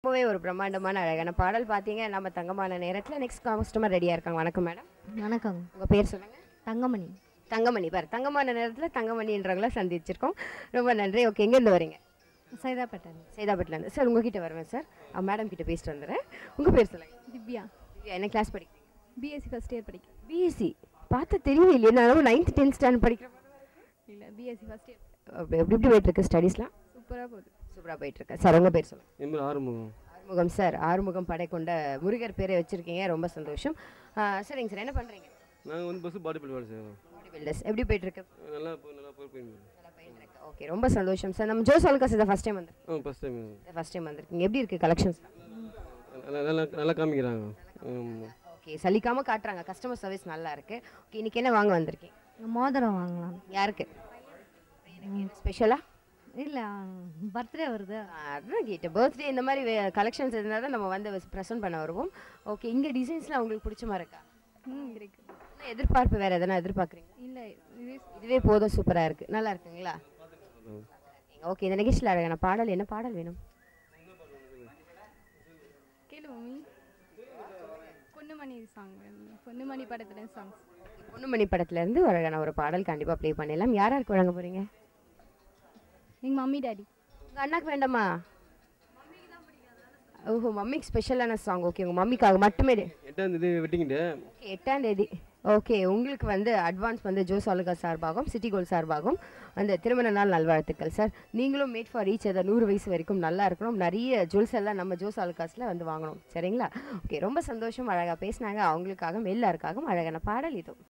ரொம்பவே ஒரு பிரம்மாண்டமான அழகான பாடல் பார்த்தீங்க நம்ம தங்கமான நேரத்தில் நெக்ஸ்ட் கஸ்டமர் ரெடியாக இருக்காங்க வணக்கம் மேடம் வணக்கம் உங்கள் பேர் சொல்லுங்கள் தங்கமணி தங்கமணி பார் தங்கமான நேரத்தில் தங்கமணின்றவங்கள சந்திச்சிருக்கோம் ரொம்ப நன்றி ஓகே எங்கேருந்து வரீங்க சைதாப்பேட்டை சைதாப்பேட்டிலேருந்து சார் உங்ககிட்ட வருவேன் சார் மேடம் கிட்ட பேசிட்டு வந்துடுறேன் உங்கள் பேர் சொல்லுங்கள் திவ்யா திவ்யா, என்ன கிளாஸ் படிக்கிறீங்க பிஎஸ்சி ஃபஸ்ட் இயர் படிக்கிறேன் பிஎஸ்சி பார்த்தா தெரியவே இல்லையே நான் நைன்த் டென்த் ஸ்டாண்டர்ட் படிக்கிறேன் இல்லை பிஎஸ்சி ஃபஸ்ட் இயர் அப்படி எப்படி எப்படி போயிட்டு இருக்கு ஸ்டடீஸ்லாம் சூப்பராக போகுது சூப்பராக போயிட்டு இருக்கு சார் உங்கள் பேர் சொல்லுங்கள் என் பேர் ஆறுமுகம் ஆறுமுகம் சார் ஆறுமுகம் படை கொண்ட முருகர் பேரை வச்சிருக்கீங்க ரொம்ப சந்தோஷம் ஆ, சரிங்க சார் என்ன பண்ணுறீங்க நாங்கள் வந்து பஸ்ஸு பாடி பில்ட் வேலை செய்வோம் பாடி பில்டர்ஸ் எப்படி போயிட்டு இருக்கு நல்லா போ- நல்லா போய் போயிருந்தோம் நல்லா போயிட்டு இருக்கு ஓகே ரொம்ப சந்தோஷம் சார் நம்ம ஜோஸ் அல்காஸ் இதை ஃபஸ்ட் டைம் வந்து ஆ ஃபஸ்ட் டைம் ஃபஸ்ட் டைம் வந்திருக்கீங்க எப்படி இருக்குது கலெக்ஷன்ஸ் நல்லா நல்லா நல்லா காமிக்கிறாங்க ஆமாம் ஓகே சலிக்காமல் காட்டுறாங்க கஸ்டமர் சர்வீஸ் நல்லா இருக்கு ஓகே இன்னைக்கு என்ன வாங்க வந்திருக்கீங்க மோதிரம் வாங்கலாம் யாருக்கு ஸ்பெஷலாக இல்லை பர்த்டே வருது அதான் கேட்டேன் பர்த்டே இந்த மாதிரி கலெக்ஷன்ஸ் இருந்தால் தான் நம்ம வந்து ப்ரெசென்ட் பண்ண வருவோம் ஓகே இங்கே டிசைன்ஸ்லாம் உங்களுக்கு பிடிச்ச மாதிரி இருக்கா ம் இருக்கு என்ன எதிர்பார்ப்பு வேறு எதனா எதிர்பார்க்குறீங்க இல்லை இது இதுவே போதும் சூப்பராக இருக்குது நல்லா இருக்குங்களா ஓகே இந்த நிகழ்ச்சியில் அழகான பாடல் என்ன பாடல் வேணும் கேளு மம்மி பொண்ணுமணி சாங் பொண்ணுமணி படத்தில் சாங்ஸ் பொண்ணுமணி படத்துலேருந்து அழகான ஒரு பாடல் கண்டிப்பாக ப்ளே பண்ணிடலாம் யார் யாருக்கு வழங்க போகிறீங்க எங்கள் மம்மி டாடி உங்கள் அண்ணாக்கு வேண்டாமா ஓஹோ மம்மிக்கு ஸ்பெஷலான சாங் ஓகே உங்கள் மம்மிக்காக மட்டுமே எட்டாம் தேதி வெட்டிங்கிட்டு ஓகே எட்டாம் தேதி ஓகே உங்களுக்கு வந்து அட்வான்ஸ் வந்து ஜோஸ் அலுகா சார்பாகவும் சிட்டி கோல் சார்பாகவும் அந்த திருமண நாள் நல்வாழ்த்துக்கள் சார் நீங்களும் மேட் ஃபார் ரீச் அதை நூறு வயசு வரைக்கும் நல்லா இருக்கணும் நிறைய ஜுவல்ஸ் எல்லாம் நம்ம ஜோஸ் அலுகாஸில் வந்து வாங்கணும் சரிங்களா ஓகே ரொம்ப சந்தோஷம் அழகாக பேசினாங்க அவங்களுக்காகவும் எல்லாருக்காகவும் அழகான பாடல் இதுவும்